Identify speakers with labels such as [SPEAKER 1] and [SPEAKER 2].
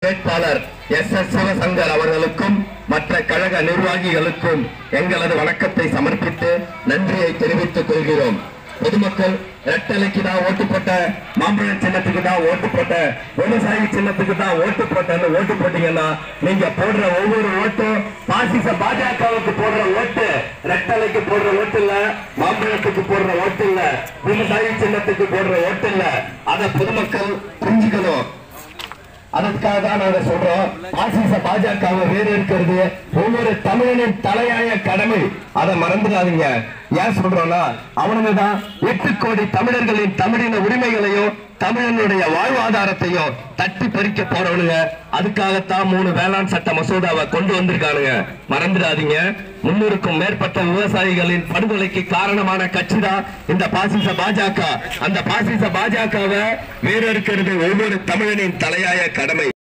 [SPEAKER 1] வேட்பாளர் S S Sivasankar அவர்களுக்கும் மற்ற கழக நிர்வாகிகளுக்கும் எங்களது வணக்கத்தை சமர்ப்பித்து நன்றியை தெரிவித்துக் கொள்கிறோம் பொதுமக்கள் ரெட்டலைக்கு தான் ஓட்டு போட்ட மாம்பழ சின்னத்துக்கு தான் ஓட்டு போட்ட விவசாயி சின்னத்துக்கு தான் ஓட்டு போட்டேன்னு ஓட்டு போட்டீங்கன்னா நீங்க போடுற ஒவ்வொரு ஓட்டும் பாசிச பாஜகவுக்கு போடுற ஓட்டு ரெட்டலைக்கு போடுற ஓட்டு இல்ல மாம்பழத்துக்கு போடுற ஓட்டு இல்ல விவசாயி சின்னத்துக்கு போடுற ஓட்டு இல்ல அதை பொதுமக்கள் புரிஞ்சுக்கணும் அதற்காக தான் நாங்க சொல்றோம் பாசிச பாஜகவை வேறு இருக்கிறது ஒவ்வொரு தமிழனின் தலையாய கடமை அதை மறந்துடாதீங்க ஏன் சொல்றோம்னா அவனுங்க தான் எட்டு கோடி தமிழர்களின் தமிழின உரிமைகளையும் தமிழனுடைய வாழ்வாதாரத்தையும் தட்டி பறிக்க போறவனுங்க அதுக்காகத்தான் மூணு வேளாண் சட்ட மசோதாவை கொண்டு வந்திருக்கானுங்க மறந்துடாதீங்க முன்னூறுக்கும் மேற்பட்ட விவசாயிகளின் படுகொலைக்கு காரணமான கட்சி தான் இந்த பாசிச பாஜக அந்த பாசிச பாஜகவை வேறு இருக்கிறது ஒவ்வொரு தமிழனின் தலையாய கடமை